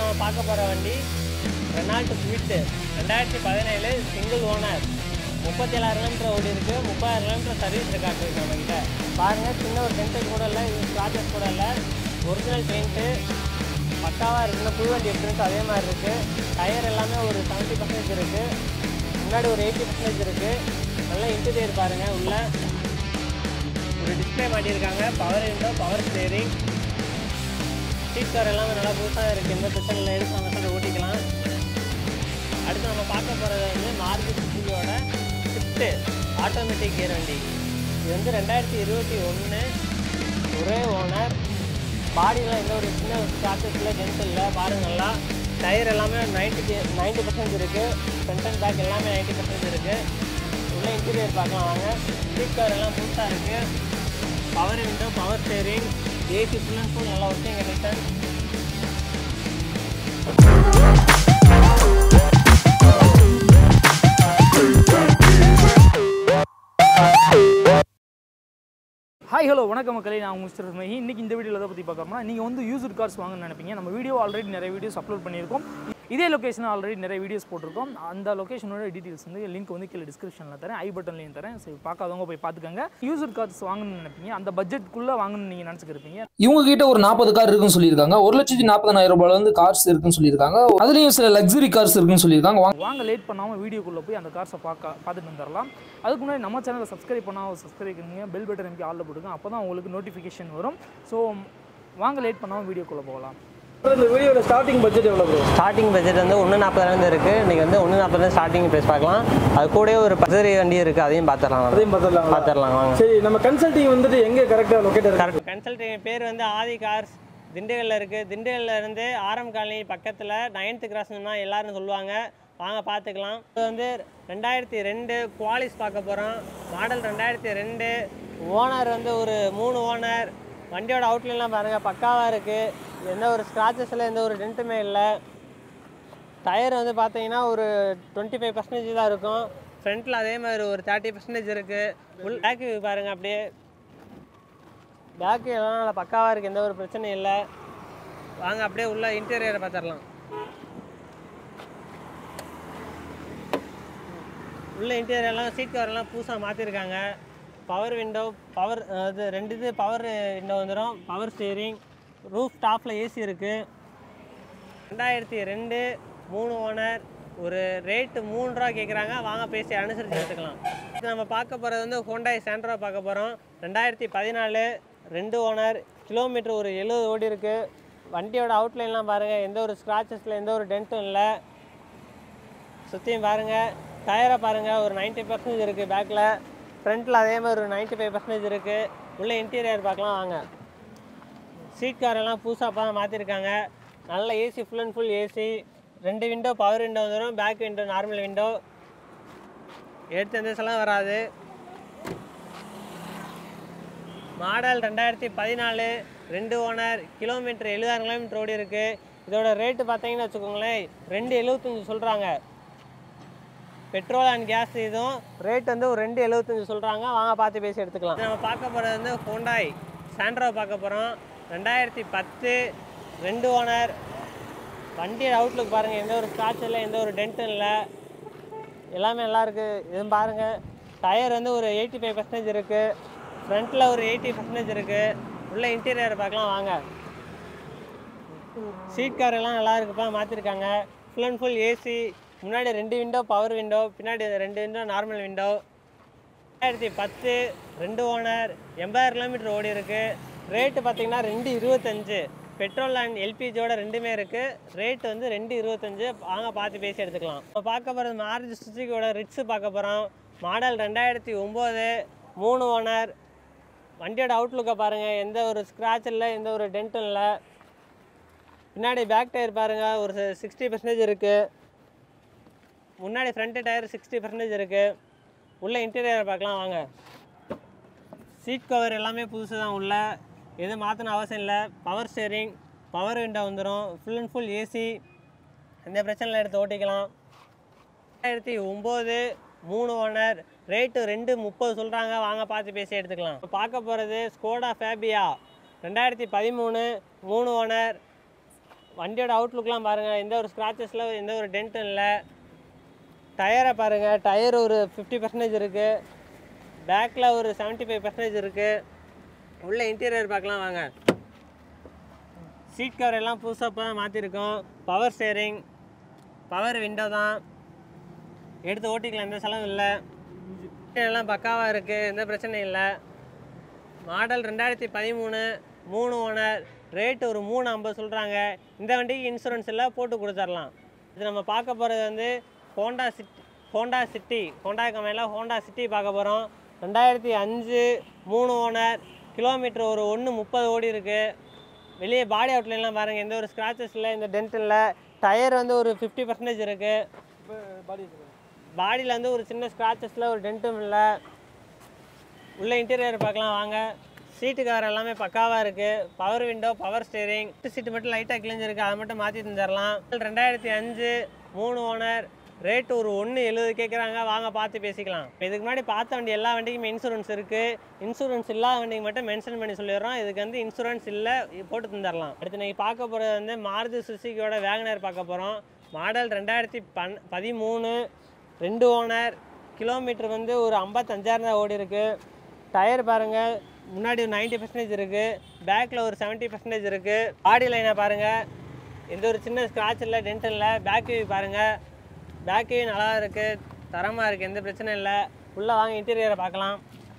நம்ம பார்க்க போகிற வண்டி ரெனால்ட் ஸ்விஃப்ட் ரெண்டாயிரத்தி பதினேழு சிங்கிள் ஓனர் முப்பத்தேழாயிரம் கிலோமீட்டர் ஓடி இருக்கு முப்பதாயிரம் கிலோமீட்டர் சர்வீஸ் ரெக்கார்ட் இருக்கு நம்மகிட்ட பாருங்கள் சின்ன ஒரு டென்ட்டு கூட இல்லை இது ஸ்க்ராச்சஸ் கூட இல்லை ஒரிஜினல் பெயிண்ட்டு பக்காவாக இருக்குன்னா புது வண்டி எப்படி இருக்கோ அதே மாதிரி இருக்குது டயர் எல்லாமே ஒரு செவன்ட்டி பர்சன்டேஜ் இருக்குது முன்னாடி ஒரு எயிட்டி பர்சன்டேஜ் இருக்குது நல்லா இன்டீரியர் பாருங்கள் உள்ள ஒரு டிஸ்பிளே மாட்டியிருக்காங்க power window power steering seat cover எல்லாமே நல்லா புதுசாக இருக்குது எந்த பிரச்சனை இல்லை எடுத்து நம்ம சொல்லி ஓட்டிக்கலாம் அடுத்து நம்ம பார்க்க போகிறது வந்து மாருதி சுசுகியோட ஸ்விஃப்ட்டு ஆட்டோமேட்டிக் கியர் வண்டி இது வந்து ரெண்டாயிரத்தி இருபத்தி ஒன்று ஒரே ஓனர் பாடியில் எந்த ஒரு சின்ன ஒரு ஸ்க்ராச்சஸ் இல்லை டென்ட் இல்லை பாருங்க நல்லா டயர் எல்லாமே நைன்ட்டி நைன்ட்டி பர்சன்ட் இருக்குது ஃப்ரண்ட் அண்ட் பேக் எல்லாமே நைன்ட்டி பர்சன்ட் இருக்குது உள்ள இன்டீரியர் பார்க்கலாம் வாங்க சீட் கவர் எல்லாம் புதுசாக இருக்குது power window power steering AC full and full நல்லா ஒர்க்கிங் கண்டிஷன் ஹாய் ஹலோ வணக்கம் மக்களே நான் மிஸ்டர் மஹி இன்னைக்கு இந்த வீடியோவில் எதை பற்றி பார்க்கறோம்னா நீங்கள் வந்து யூஸ்டு கார்ஸ் வாங்கணும்னு நினைப்பீங்க நம்ம வீடியோ ஆல்ரெடி நிறைய வீடியோஸ் அப்லோட் பண்ணியிருக்கோம் இதே லொக்கேஷன் ஆல்ரெடி நிறைய வீடியோஸ் போட்டிருக்கோம் அந்த லொக்கேஷனோட டீட்டெயில்ஸ் வந்து லிங்க் வந்து கீழே டிஸ்கிரிப்ஷனில் தரேன் ஐ பட்டன்லையும் தரேன் சரி பார்க்காதவங்க போய் பார்த்துக்கோங்க யூஸ்டு கார்ஸ் வாங்கணும்னு நினைப்பீங்க அந்த பட்ஜெட்குள்ளே வாங்கணும்னு நீங்கள் நினச்சிக்கிருப்பீங்க இவங்க கிட்ட ஒரு நாற்பது கார் இருக்குன்னு சொல்லியிருக்காங்க ஒரு லட்சத்தி நாற்பதாயிரம் ரூபாயில வந்து கார்ஸ் இருக்குன்னு சொல்லியிருக்காங்க அதுலயும் சில லக்ஸரி கார்ஸ் இருக்குன்னு சொல்லியிருக்காங்க வாங்க வாங்க லேட் பண்ணாமல் வீடியோக்குள்ளே போய் அந்த கார்ஸை பார்க்க பார்த்துட்டு வந்துடலாம் அதுக்கு முன்னாடி நம்ம சேனலை சப்ஸ்கிரைப் பண்ணால் சப்ஸ்கிரைப் பண்ணுங்க பெல் பட்டன் எனக்கு ஆளில் போட்டுங்க அப்போ தான் உங்களுக்கு நோட்டிஃபிகேஷன் வரும் ஸோ வாங்க லேட் பண்ணாமல் வீடியோக்குள்ளே போகலாம் இந்த வீடியோட ஸ்டார்டிங் பட்ஜெட் எவ்வளோ ப்ரோ ஸ்டார்டிங் பட்ஜெட் வந்து ஒன்று நாற்பதுலேருந்து இருக்குது இன்றைக்கி வந்து ஒன்று நாற்பதுலேருந்து ஸ்டார்டிங் ப்ரைஸ் பார்க்கலாம் அது கூடவே ஒரு பசரி வண்டி இருக்குது அதையும் பார்த்துடலாம் அதையும் பார்த்துடலாம் பார்த்துடலாம் வாங்க சரி நம்ம கன்சல்டிங் வந்துட்டு எங்கே கரெக்டாக லொக்கேட் இருக்கு கரெக்ட் கன்சல்டிங் பேர் வந்து ஆதி கார்ஸ் திண்டுக்கல்ல இருக்குது திண்டுக்கல்ல இருந்து ஆரம் காலனி பக்கத்தில் நைன்த்து கிராஸ்னா எல்லாரும் சொல்லுவாங்க வாங்க பார்த்துக்கலாம் இது வந்து ரெண்டாயிரத்தி ரெண்டு குவாலிஸ் பார்க்க போகிறோம் மாடல் ரெண்டாயிரத்தி ரெண்டு ஓனர் வந்து ஒரு மூணு ஓனர் வண்டியோட அவுட்லைன்லாம் பாருங்கள் பக்காவாக இருக்குது எந்த ஒரு ஸ்க்ராச்சஸ் இல்லை எந்த ஒரு டென்ட்டுமே இல்லை டயர் வந்து பார்த்தீங்கன்னா ஒரு டுவெண்ட்டி ஃபைவ் பர்சன்டேஜ் தான் இருக்கும் ஃப்ரண்ட்டில் அதே மாதிரி ஒரு தேர்ட்டி பர்சன்டேஜ் இருக்குது உள் பேக்கு பாருங்கள் அப்படியே பேக்கு எல்லாம் நல்லா பக்காவாக இருக்குது எந்த ஒரு பிரச்சனையும் இல்லை வாங்க அப்படியே உள்ள இன்டீரியரை பார்த்துடலாம் உள்ள இன்டீரியர்லாம் சீட் கவர்லாம் புதுசாக மாற்றிருக்காங்க பவர் விண்டோ பவர் அது ரெண்டு இது பவர் விண்டோ வந்துடும் பவர் ஸ்டீரிங் ரூஃப் டாப்பில் ஏசி இருக்குது ரெண்டாயிரத்தி ரெண்டு மூணு ஓனர் ஒரு ரேட்டு மூணு ரூபா கேட்குறாங்க வாங்க பேசி அனுசரித்து எடுத்துக்கலாம் இது நம்ம பார்க்க போகிறது வந்து ஹோண்டாய் சாண்ட்ரா பார்க்க போகிறோம் ரெண்டாயிரத்தி பதினாலு ரெண்டு ஓனர் கிலோமீட்டர் ஒரு எழுபது ஓடி இருக்குது வண்டியோட அவுட்லைன்லாம் பாருங்கள் எந்த ஒரு ஸ்க்ராச்சஸில் எந்த ஒரு டென்ட்டும் இல்லை சுற்றியும் பாருங்கள் டயரை பாருங்கள் ஒரு 90% பர்சன்டேஜ் இருக்குது பேக்கில் ஃப்ரண்ட்டில் அதே மாதிரி ஒரு 95% ஃபைவ் பர்சன்டேஜ் இருக்குது உள்ள இன்டீரியர் பார்க்கலாம் வாங்க சீட் கவர் எல்லாம் புதுசாக தான் மாற்றிருக்காங்க நல்ல AC full and full AC ரெண்டு விண்டோ பவர் விண்டோ வந்துடும் பேக் விண்டோ நார்மல் விண்டோ எடுத்து எந்த செல்லாம் வராது மாடல் ரெண்டாயிரத்தி பதினாலு ரெண்டு ஓனர் கிலோமீட்டர் எழுபதாயிரம் கிலோமீட்டர் ஓடி இருக்குது இதோட ரேட்டு பார்த்தீங்கன்னு வச்சுக்கோங்களேன் ரெண்டு எழுபத்தஞ்சு சொல்கிறாங்க பெட்ரோல் அண்ட் கேஸ் இதுவும் ரேட் வந்து ஒரு ரெண்டு எழுபத்தஞ்சு சொல்கிறாங்க வாங்க பார்த்து பேசி எடுத்துக்கலாம் நம்ம பார்க்க போகிறது வந்து ஹோண்டாய் சாண்ட்ரோ பார்க்க போகிறோம் ரெண்டாயிரத்தி பத்து ரெண்டு ஓனர் வண்டியோட அவுட்லுக் பாருங்கள் எந்த ஒரு ஸ்க்ராட்ச் இல்லை எந்த ஒரு டென்ட்டும் இல்லை எல்லாமே நல்லா இருக்குது இதுவும் பாருங்கள் டயர் வந்து ஒரு எயிட்டி ஃபைவ் பர்சன்டேஜ் இருக்குது ஃப்ரண்ட்டில் ஒரு எயிட்டி பர்சன்டேஜ் இருக்குது உள்ள இன்டீரியர் பார்க்கலாம் வாங்க சீட் கவர் எல்லாம் நல்லா இருக்குப்பா மாற்றிருக்காங்க ஃபுல் அண்ட் ஃபுல் ஏசி முன்னாடி ரெண்டு விண்டோ பவர் விண்டோ பின்னாடி ரெண்டு விண்டோ நார்மல் விண்டோ ரெண்டாயிரத்தி பத்து ரெண்டு ஓனர் எண்பதாயிரம் கிலோமீட்டர் ஓடி இருக்கு ரேட்டு பார்த்தீங்கன்னா ரெண்டு இருபத்தஞ்சு பெட்ரோல் அண்ட் எல்பிஜியோட ரெண்டுமே இருக்குது ரேட் வந்து ரெண்டு இருபத்தஞ்சு வாங்க பார்த்து பேசி எடுத்துக்கலாம் இப்போ பார்க்க போகிறது மாருதி சுசுக்கியோட ரிட்ஸு பார்க்க போகிறோம் மாடல் ரெண்டாயிரத்தி ஒம்பது மூணு ஓனர் வண்டியோட அவுட்லுக்கை பாருங்கள் எந்த ஒரு ஸ்க்ராட்ச் இல்லை எந்த ஒரு டென்ட்டும் இல்லை பின்னாடி பேக் டயர் பாருங்கள் ஒரு சிக்ஸ்டி பர்சன்டேஜ் இருக்குது முன்னாடி ஃப்ரண்ட் டயர் சிக்ஸ்டி பர்சன்டேஜ் இருக்குது உள்ள இன்டீரியர் பார்க்கலாம் வாங்க சீட் கவர் எல்லாமே புதுசு தான் உள்ள எதுவும் மாற்றணும் அவசியம் இல்லை பவர் ஸ்டேரிங் பவர் விண்டோ வந்துடும் ஃபுல் அண்ட் ஃபுல் ஏசி எந்த பிரச்சனையில் எடுத்து ஓட்டிக்கலாம் ரெண்டாயிரத்தி ஒம்பது மூணு ஓனர் ரேட்டு ரெண்டு முப்பது சொல்கிறாங்க வாங்க பார்த்து பேசி எடுத்துக்கலாம் இப்போ பார்க்க போகிறது ஸ்கோடா ஃபேபியா ரெண்டாயிரத்தி பதிமூணு மூணு ஓனர் வண்டியோட அவுட்லுக்லாம் பாருங்கள் எந்த ஒரு ஸ்க்ராச்சஸில் எந்த ஒரு டென்ட்டும் இல்லை டயரை பாருங்கள் டயர் ஒரு ஃபிஃப்டி பர்சன்டேஜ் இருக்குது பேக்கில் ஒரு 75% ஃபைவ் பர்சன்டேஜ் இருக்குது உள்ள இன்டீரியர் பார்க்கலாம் வாங்க சீட் கவர் எல்லாம் புதுசாக இப்போ தான் மாற்றிருக்கோம் பவர் ஸ்டேரிங் பவர் விண்டோ தான் எடுத்து ஓட்டிக்கலாம் எந்த செலவும் இல்லை எல்லாம் பக்காவாக இருக்குது எந்த பிரச்சனையும் இல்லை மாடல் ரெண்டாயிரத்தி பதிமூணு மூணு ஓனர் ரேட் ஒரு மூணு ஐம்பது சொல்கிறாங்க இந்த வண்டிக்கு இன்சூரன்ஸ் இல்லை போட்டு கொடுத்துர்லாம் இது நம்ம பார்க்க போகிறது வந்து Honda City Honda City Honda கம்பெனியில் ஹோண்டா சிட்டி பார்க்க போகிறோம் ரெண்டாயிரத்தி அஞ்சு மூணு ஓனர் கிலோமீட்டர் ஒரு ஒன்று முப்பது ஓடி இருக்குது வெளியே பாடி அவுட்லைன்லாம் பாருங்கள் எந்த ஒரு ஸ்க்ராச்சஸ் இல்லை இந்த டென்ட் இல்லை டயர் வந்து ஒரு ஃபிஃப்டி பர்சன்டேஜ் இருக்குது பாடி பாடியில் வந்து ஒரு சின்ன ஸ்க்ராச்சஸில் ஒரு டென்ட்டும் இல்லை உள்ள இன்டீரியர் பார்க்கலாம் வாங்க சீட்டு கவர் எல்லாமே பக்காவாக இருக்குது power window power steering seat மட்டும் லைட்டாக கிழிஞ்சிருக்கு அதை மட்டும் மாற்றி தந்துடலாம் ரெண்டாயிரத்தி அஞ்சு மூணு ஓனர் ரேட் ஒரு ஒன்று எழுபது கேட்குறாங்க வாங்க பார்த்து பேசிக்கலாம் இதுக்கு முன்னாடி பார்த்த வண்டி எல்லா வண்டிக்குமே இன்சூரன்ஸ் இருக்குது இன்சூரன்ஸ் இல்லாத வண்டிக்கு மட்டும் மென்ஷன் பண்ணி சொல்லிடுறோம் இதுக்கு வந்து இன்சூரன்ஸ் இல்லை போட்டு தந்துடலாம் அடுத்து நீங்கள் பார்க்க போகிறது வந்து மாருதி சுசுக்கியோட வேகனர் பார்க்க போகிறோம் மாடல் ரெண்டாயிரத்தி பன் பதிமூணு ரெண்டு ஓனர் கிலோமீட்டர் வந்து ஒரு ஐம்பத்தஞ்சாயிரம் தான் ஓடி இருக்கு டயர் பாருங்கள் முன்னாடி ஒரு நைன்ட்டி பர்சன்டேஜ் இருக்குது பேக்கில் ஒரு செவன்ட்டி பர்சன்டேஜ் இருக்குது பாடி லைனை பாருங்கள் எந்த ஒரு சின்ன ஸ்க்ராட்ச் இல்லை டென்ட் இல்லை பேக் வியூ பாருங்கள் பேக் வியூ நல்லா இருக்குது தரமாக இருக்குது எந்த பிரச்சனையும் இல்லை உள்ளே வாங்க இன்டீரியரை பார்க்கலாம்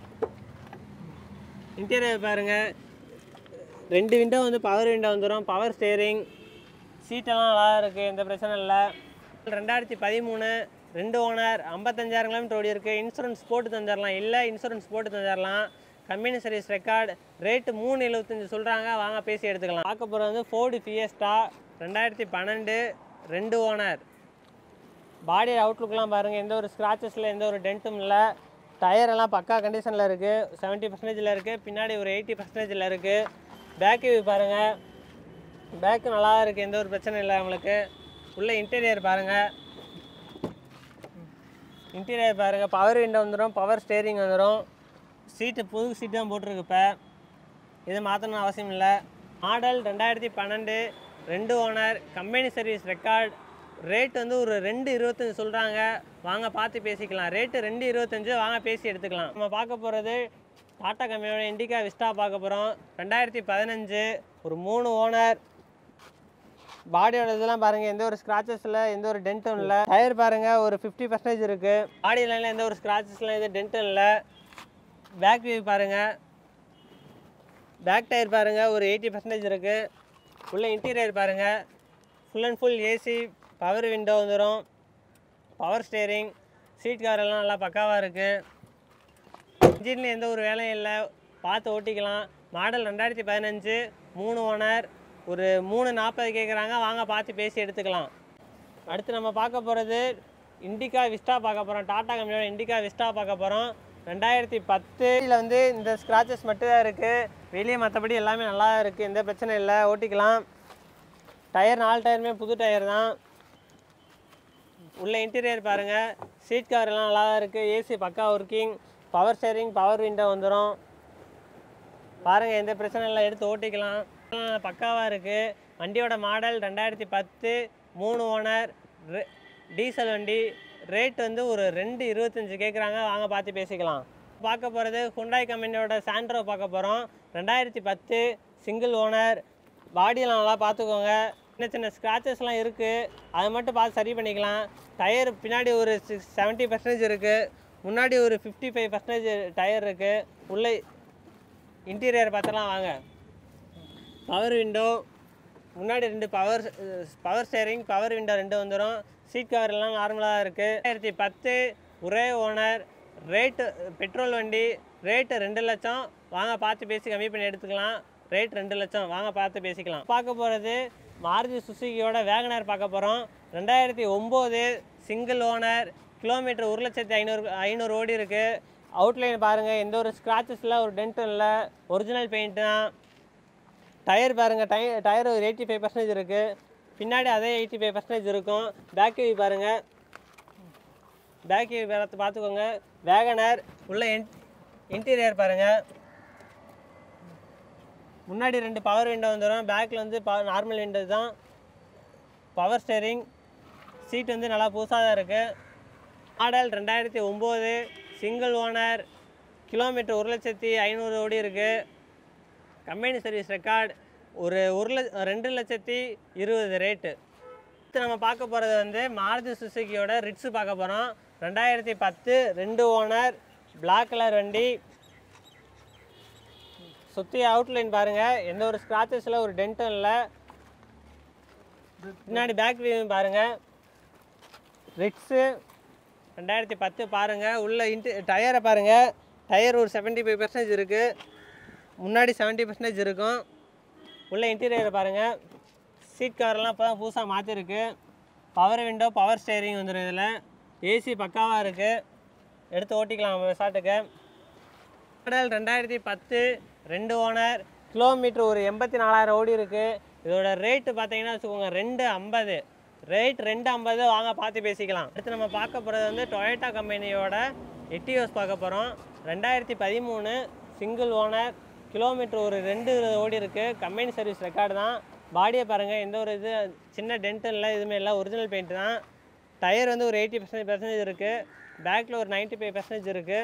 இன்டீரியர் பாருங்கள் ரெண்டு விண்டோ வந்து பவர் விண்டோ வந்துடும் பவர் ஸ்டேரிங் சீட்டெல்லாம் நல்லா இருக்குது எந்த பிரச்சனை இல்லை ரெண்டாயிரத்தி பதிமூணு ரெண்டு ஓனர் ஐம்பத்தஞ்சாயிரம் கிலோமீட்டர் ஓடி இருக்குது இன்சூரன்ஸ் போட்டு தந்துடலாம் இல்லை இன்சூரன்ஸ் போட்டு தந்துடலாம் கம்பெனி சர்வீஸ் ரெக்கார்டு ரேட்டு மூணு எழுபத்தஞ்சு சொல்கிறாங்க வாங்க பேசி எடுத்துக்கலாம் பார்க்க போகிறது வந்து ஃபோர்டு ஃபியஸ்டா ரெண்டாயிரத்தி பன்னெண்டு ரெண்டு ஓனர் பாடி அவுட்லுக்லாம் பாருங்கள் எந்த ஒரு ஸ்க்ராச்சஸில் எந்த ஒரு டென்ட்டும் இல்லை டயர் எல்லாம் பக்கா கண்டிஷனில் இருக்குது செவன்ட்டி பர்சன்டேஜில் இருக்குது பின்னாடி ஒரு எயிட்டி பர்சன்டேஜில் இருக்குது பேக் வியூ பாருங்கள் பேக்கு நல்லா இருக்குது எந்த ஒரு பிரச்சனையும் இல்லை உங்களுக்கு உள்ள இன்டீரியர் பாருங்கள் இன்டீரியர் பாருங்கள் பவர் விண்டோ வந்துடும் பவர் ஸ்டேரிங் வந்துடும் சீட்டு புது சீட்டு தான் போட்டிருக்கு இப்போ இது மாற்றணும் அவசியம் இல்லை மாடல் ரெண்டாயிரத்தி பன்னெண்டு ரெண்டு owner company service record rate வந்து ஒரு ரெண்டு இருபத்தஞ்சு சொல்கிறாங்க வாங்க பார்த்து பேசிக்கலாம் ரேட்டு ரெண்டு இருபத்தஞ்சு வாங்க பேசி எடுத்துக்கலாம் நம்ம பார்க்க போகிறது டாட்டா கம்பெனியோட இண்டிகா விஸ்டா பார்க்க போகிறோம் ரெண்டாயிரத்தி பதினஞ்சு ஒரு மூணு ஓனர் பாடியோட இதெல்லாம் பாருங்கள் எந்த ஒரு ஸ்க்ராச்சஸில் எந்த ஒரு டென்ட்டும் இல்லை டயர் பாருங்கள் ஒரு ஃபிஃப்டி பர்சன்டேஜ் இருக்குது பாடி லைனில் எந்த ஒரு ஸ்க்ராச்சஸ்லாம் எந்த டென்ட்டும் இல்லை பேக் வியூ பாருங்கள் பேக் டயர் பாருங்கள் ஒரு எயிட்டி பர்சன்டேஜ் இருக்குது உள்ள இன்டீரியர் பாருங்கள் full and full AC power window வந்துடும் பவர் ஸ்டேரிங் சீட் கவர் எல்லாம் நல்லா பக்காவாக இருக்குது இன்ஜினில் எந்த ஒரு வேலையும் இல்லை பார்த்து ஓட்டிக்கலாம் மாடல் ரெண்டாயிரத்தி பதினஞ்சு மூணு ஓனர் ஒரு மூணு நாற்பது கேட்குறாங்க வாங்க பார்த்து பேசி எடுத்துக்கலாம் அடுத்து நம்ம பார்க்க போகிறது இண்டிகா விஸ்டா பார்க்க போகிறோம் டாடா கம்பெனியோட இண்டிகா விஸ்டா பார்க்க போகிறோம் ரெண்டாயிரத்தி பத்து இதில் வந்து இந்த ஸ்க்ராச்சஸ் மட்டும் தான் இருக்குது வெளியே மற்றபடி எல்லாமே நல்லா இருக்குது எந்த பிரச்சனையும் இல்லை ஓட்டிக்கலாம் டயர் நாலு டயருமே புது டயர் தான் உள்ள இன்டீரியர் பாருங்கள் சீட் கவர் எல்லாம் நல்லா தான் இருக்குது ஏசி பக்கா working power steering power window வந்துடும் பாருங்கள் எந்த பிரச்சனை இல்லை எடுத்து ஓட்டிக்கலாம் பக்காவாக இருக்குது வண்டியோட மாடல் ரெண்டாயிரத்தி பத்து மூணு ஓனர் டீசல் வண்டி ரேட் வந்து ஒரு ரெண்டு இருபத்தஞ்சு கேட்குறாங்க வாங்க பார்த்து பேசிக்கலாம் பார்க்க போகிறது ஹுண்டாய் கம்பெனியோட சாண்ட்ரோ பார்க்க போகிறோம் ரெண்டாயிரத்தி பத்து சிங்கிள் ஓனர் பாடியெல்லாம் நல்லா பார்த்துக்கோங்க சின்ன சின்ன ஸ்க்ராச்சஸ்லாம் இருக்குது அதை மட்டும் பார்த்து சரி பண்ணிக்கலாம் டயர் பின்னாடி ஒரு சிக்ஸ் செவன்ட்டி பர்சன்டேஜ் இருக்குது முன்னாடி ஒரு ஃபிஃப்டி ஃபைவ் பர்சன்டேஜ் டயர் இருக்குது உள்ளே இன்டீரியர் பார்த்தலாம் வாங்க பவர் விண்டோ முன்னாடி ரெண்டு power power steering power window ரெண்டு வந்துடும் சீட் கவர் எல்லாம் நார்மலாக இருக்குது ரெண்டாயிரத்தி பத்து ஒரே ஓனர் ரேட்டு பெட்ரோல் வண்டி ரேட்டு ரெண்டு லட்சம் வாங்க பார்த்து பேசி கம்மி பண்ணி எடுத்துக்கலாம் ரேட் ரெண்டு லட்சம் வாங்க பார்த்து பேசிக்கலாம் பார்க்க போகிறது மாருதி சுசுகியோட வேகனர் பார்க்க போகிறோம் ரெண்டாயிரத்தி ஒம்பது சிங்கிள் ஓனர் கிலோமீட்டர் ஒரு லட்சத்தி ஐநூறு ஐநூறு ஓடி இருக்குது அவுட்லைன் பாருங்கள் எந்த ஒரு ஸ்க்ராச்சஸ் இல்லை ஒரு டென்ட்டும் இல்லை ஒரிஜினல் பெயிண்ட் தான் டயர் பாருங்கள் டய டயர் ஒரு எயிட்டி ஃபைவ் பர்சன்டேஜ் இருக்குது பின்னாடி அதே எயிட்டி ஃபைவ் பர்சன்டேஜ் இருக்கும் பேக் வியூ பாருங்கள் பேக் வியூ பார்த்து பார்த்துக்கோங்க வேகனர் உள்ள இன் இன்டீரியர் பாருங்கள் முன்னாடி ரெண்டு பவர் விண்டோ வந்துடும் பேக்கில் வந்து பவர் நார்மல் விண்டோ தான் பவர் ஸ்டேரிங் சீட் வந்து நல்லா புதுசாக தான் இருக்குது மாடல் ரெண்டாயிரத்தி ஒம்பது சிங்கிள் ஓனர் கிலோமீட்டர் ஒரு லட்சத்தி ஐநூறு ஓடி இருக்குது கம்பெனி சர்வீஸ் ரெக்கார்ட் ஒரு ஒரு லட்ச ரெண்டு லட்சத்தி இருபது ரேட்டு அடுத்து நம்ம பார்க்க போகிறது வந்து மாருதி சுசுக்கியோட ரிட்ஸு பார்க்க போகிறோம் ரெண்டாயிரத்தி பத்து ரெண்டு ஓனர் பிளாக் கலர் வண்டி சுற்றி அவுட்லைன் பாருங்கள் எந்த ஒரு ஸ்க்ராச்சஸில் ஒரு டென்ட்டும் இல்லை பின்னாடி பேக் வியூ பாருங்கள் ரிட்ஸு ரெண்டாயிரத்தி பத்து பாருங்கள் உள்ள இன்ட்டு டயரை பாருங்கள் டயர் ஒரு செவன்ட்டி ஃபைவ் பர்சன்டேஜ் இருக்குது முன்னாடி செவன்ட்டி பர்சன்டேஜ் இருக்கும் உள்ள இன்டீரியரை பாருங்கள் சீட் கவர்லாம் இப்போ தான் புதுசாக மாற்றிருக்கு பவர் விண்டோ பவர் ஸ்டேரிங் வந்துடும் இதில் ஏசி பக்காவாக இருக்குது எடுத்து ஓட்டிக்கலாம் நம்ம விசாட்டுக்கு மாடல் ரெண்டாயிரத்தி பத்து ரெண்டு ஓனர் கிலோமீட்டர் ஒரு எண்பத்தி நாலாயிரம் ஓடி இருக்குது இதோட ரேட்டு பார்த்தீங்கன்னா வச்சுக்கோங்க ரெண்டு ஐம்பது ரேட் ரெண்டு ஐம்பது வாங்க பார்த்து பேசிக்கலாம் அடுத்து நம்ம பார்க்க போகிறது வந்து டொயோட்டா கம்பெனியோட எட்டியோஸ் பார்க்க போகிறோம் ரெண்டாயிரத்தி பதிமூணு சிங்கிள் ஓனர் கிலோமீட்டர் ஒரு ரெண்டு ஓடி இருக்குது கம்பெனி சர்வீஸ் ரெக்கார்டு தான் பாடியை பாருங்கள் எந்த ஒரு இது சின்ன டென்ட்டும் இல்லை எதுவுமே இல்லை ஒரிஜினல் பெயிண்ட் தான் டயர் வந்து ஒரு எயிட்டி பர்சன்டேஜ் பர்சன்டேஜ் இருக்குது பேக்கில் ஒரு 95% ஃபைவ் பர்சன்டேஜ் இருக்குது